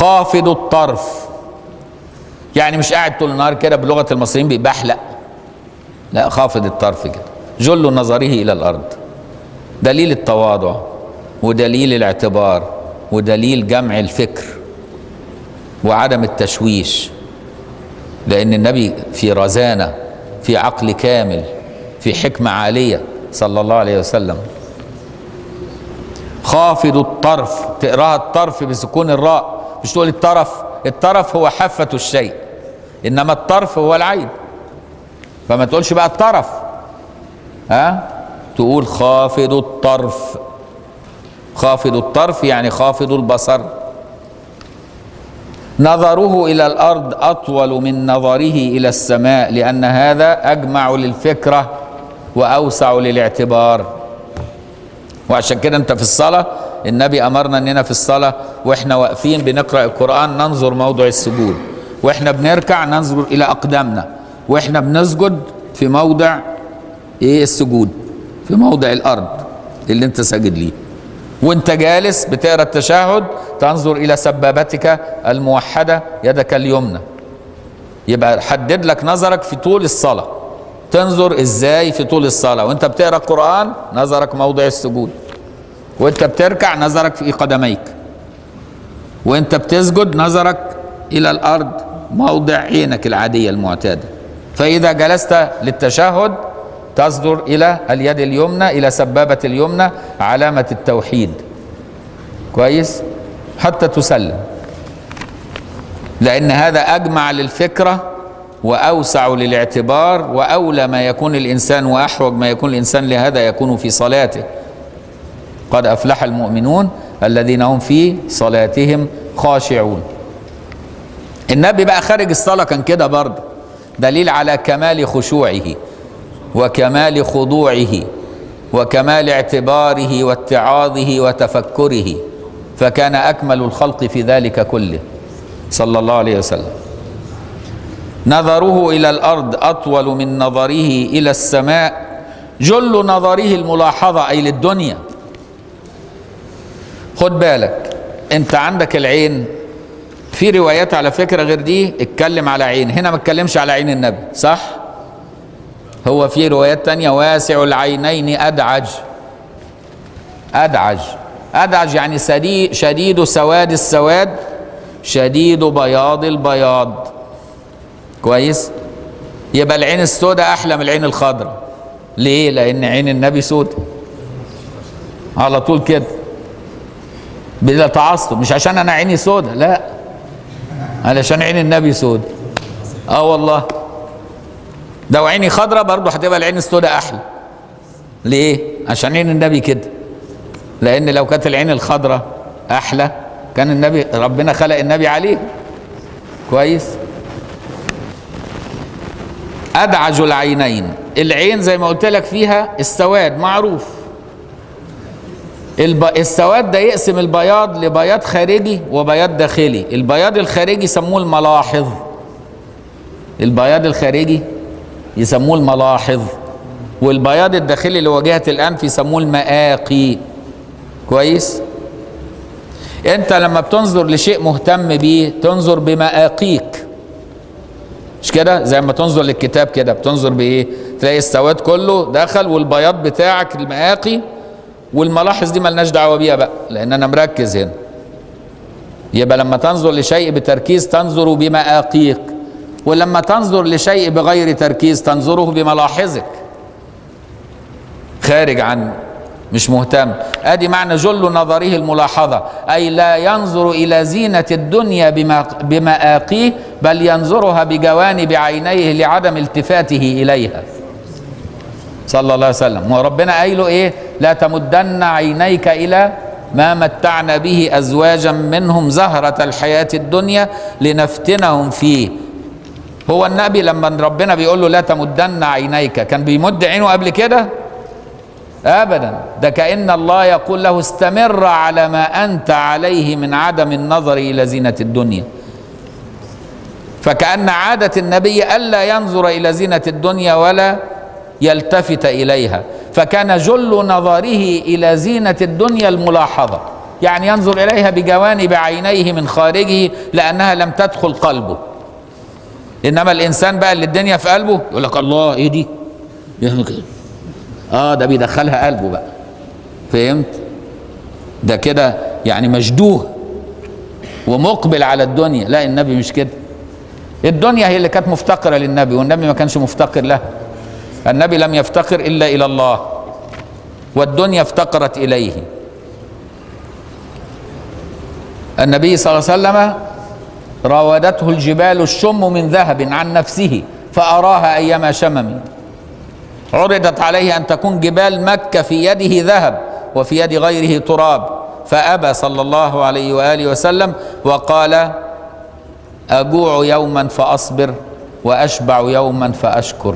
خافض الطرف يعني مش قاعد طول النهار كده بلغه المصريين بيبحلق لا خافض الطرف كده جل نظره الى الارض دليل التواضع ودليل الاعتبار ودليل جمع الفكر وعدم التشويش لان النبي في رزانه في عقل كامل في حكمه عاليه صلى الله عليه وسلم خافض الطرف تقراها الطرف بسكون الراء مش تقول الطرف الطرف هو حافة الشيء انما الطرف هو العين فما تقولش بقى الطرف ها تقول خافض الطرف خافض الطرف يعني خافض البصر نظره الى الارض اطول من نظره الى السماء لان هذا اجمع للفكره واوسع للاعتبار وعشان كده انت في الصلاه النبي امرنا اننا في الصلاه واحنا واقفين بنقرا القران ننظر موضع السجود واحنا بنركع ننظر الى اقدامنا واحنا بنسجد في موضع ايه السجود في موضع الارض اللي انت ساجد ليه وانت جالس بتقرا التشهد تنظر الى سبابتك الموحده يدك اليمنى يبقى حدد لك نظرك في طول الصلاه تنظر ازاي في طول الصلاه وانت بتقرا القران نظرك موضع السجود وانت بتركع نظرك في قدميك وانت بتسجد نظرك الى الارض موضع عينك العاديه المعتاده فاذا جلست للتشهد تصدر الى اليد اليمنى الى سبابه اليمنى علامه التوحيد كويس حتى تسلم لان هذا اجمع للفكره واوسع للاعتبار واولى ما يكون الانسان واحوج ما يكون الانسان لهذا يكون في صلاته قد افلح المؤمنون الذين هم في صلاتهم خاشعون النبي بقى خارج الصلاه كان كده برضه دليل على كمال خشوعه وكمال خضوعه وكمال اعتباره واتعاظه وتفكره فكان اكمل الخلق في ذلك كله صلى الله عليه وسلم نظره الى الارض اطول من نظره الى السماء جل نظره الملاحظه اي للدنيا خد بالك انت عندك العين في روايات على فكره غير دي اتكلم على عين هنا ما اتكلمش على عين النبي صح هو في روايات تانية واسع العينين ادعج ادعج ادعج يعني سديد شديد سواد السواد شديد بياض البياض كويس يبقى العين السوداء احلى من العين الخضراء ليه لان عين النبي سوداء على طول كده بلا تعصب مش عشان انا عيني سوداء لا علشان عين النبي سوداء اه والله لو عيني خضراء برضه هتبقى العين السوداء احلى ليه عشان عين النبي كده لان لو كانت العين الخضراء احلى كان النبي ربنا خلق النبي عليه كويس ادعج العينين العين زي ما قلت لك فيها السواد معروف الب... السواد ده يقسم البياض لبياض خارجي وبياض داخلي البياض الخارجي يسموه الملاحظ البياض الخارجي يسموه الملاحظ والبياض الداخلي اللي واجهه الانف يسموه المآقي كويس انت لما بتنظر لشيء مهتم بيه تنظر بمآقيك مش كده زي ما تنظر للكتاب كده بتنظر بايه تلاقي السواد كله دخل والبياض بتاعك المآقي والملاحظ دي ملناش دعوه بيها بقى لان انا مركز هنا يبقى لما تنظر لشيء بتركيز تنظر بمآقيك ولما تنظر لشيء بغير تركيز تنظره بملاحظك خارج عن مش مهتم ادي معنى جل نظره الملاحظه اي لا ينظر الى زينه الدنيا بما بمآقيه بل ينظرها بجوانب عينيه لعدم التفاته اليها صلى الله عليه وسلم وربنا قايله ايه لا تمدن عينيك الى ما متعنا به ازواجا منهم زهره الحياه الدنيا لنفتنهم فيه هو النبي لما ربنا بيقول له لا تمدن عينيك كان بيمد عينه قبل كده ابدا ده كان الله يقول له استمر على ما انت عليه من عدم النظر الى زينه الدنيا فكان عاده النبي الا ينظر الى زينه الدنيا ولا يلتفت اليها فكان جل نظره الى زينه الدنيا الملاحظه يعني ينظر إليها بجوانب عينيه من خارجه لأنها لم تدخل قلبه إنما الإنسان بقى اللي الدنيا في قلبه يقول لك الله إيه دي يعمل كده آه ده بيدخلها قلبه بقى فهمت ده كده يعني مشدوه ومقبل على الدنيا لا النبي مش كده الدنيا هي اللي كانت مفتقرة للنبي والنبي ما كانش مفتقر لها النبي لم يفتقر إلا إلى الله والدنيا افتقرت إليه النبي صلى الله عليه وسلم راودته الجبال الشم من ذهب عن نفسه فأراها أيما شمم عرضت عليه أن تكون جبال مكة في يده ذهب وفي يد غيره تراب فأبى صلى الله عليه وآله وسلم وقال أجوع يوما فأصبر وأشبع يوما فأشكر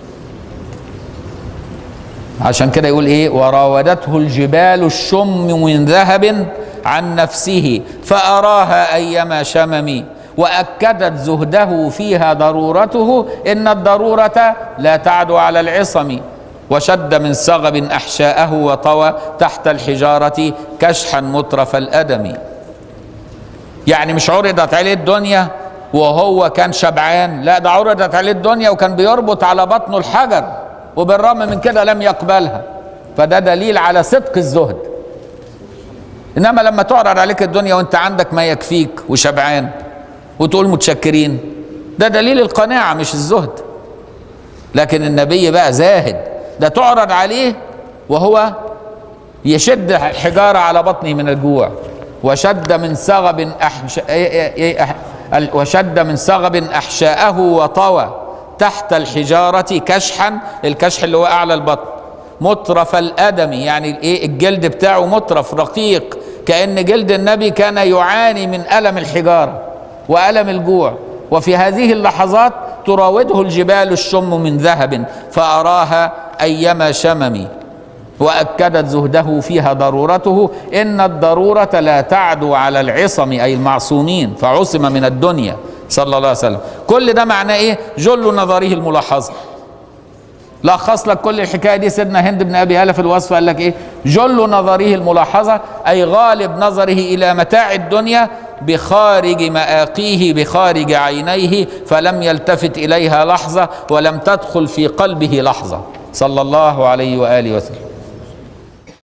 عشان كده يقول ايه وراودته الجبال الشم من ذهب عن نفسه فأراها أيما شمم وأكدت زهده فيها ضرورته إن الضرورة لا تعدو على العصم وشد من صغب أحشاءه وطوى تحت الحجارة كشحا مطرف الأدم يعني مش عرضت عليه الدنيا وهو كان شبعان لا ده عرضت عليه الدنيا وكان بيربط على بطنه الحجر وبالرغم من كده لم يقبلها فده دليل على صدق الزهد انما لما تعرض عليك الدنيا وانت عندك ما يكفيك وشبعان وتقول متشكرين ده دليل القناعه مش الزهد لكن النبي بقى زاهد ده تعرض عليه وهو يشد الحجاره على بطنه من الجوع وشد من صغب أحش... وشد من صغب احشاءه وطوى تحت الحجارة كشحا الكشح اللي هو أعلى البطن مطرف الأدم يعني الإيه الجلد بتاعه مطرف رقيق كأن جلد النبي كان يعاني من ألم الحجارة وألم الجوع وفي هذه اللحظات تراوده الجبال الشم من ذهب فأراها أيما شمم وأكدت زهده فيها ضرورته إن الضرورة لا تعدو على العصم أي المعصومين فعصم من الدنيا صلى الله عليه وسلم كل ده معناه ايه جل نظره الملاحظه لخص لك كل الحكايه دي سيدنا هند بن ابي هاله في الوصف قال لك ايه جل نظره الملاحظه اي غالب نظره الى متاع الدنيا بخارج مآقيه بخارج عينيه فلم يلتفت اليها لحظه ولم تدخل في قلبه لحظه صلى الله عليه واله وسلم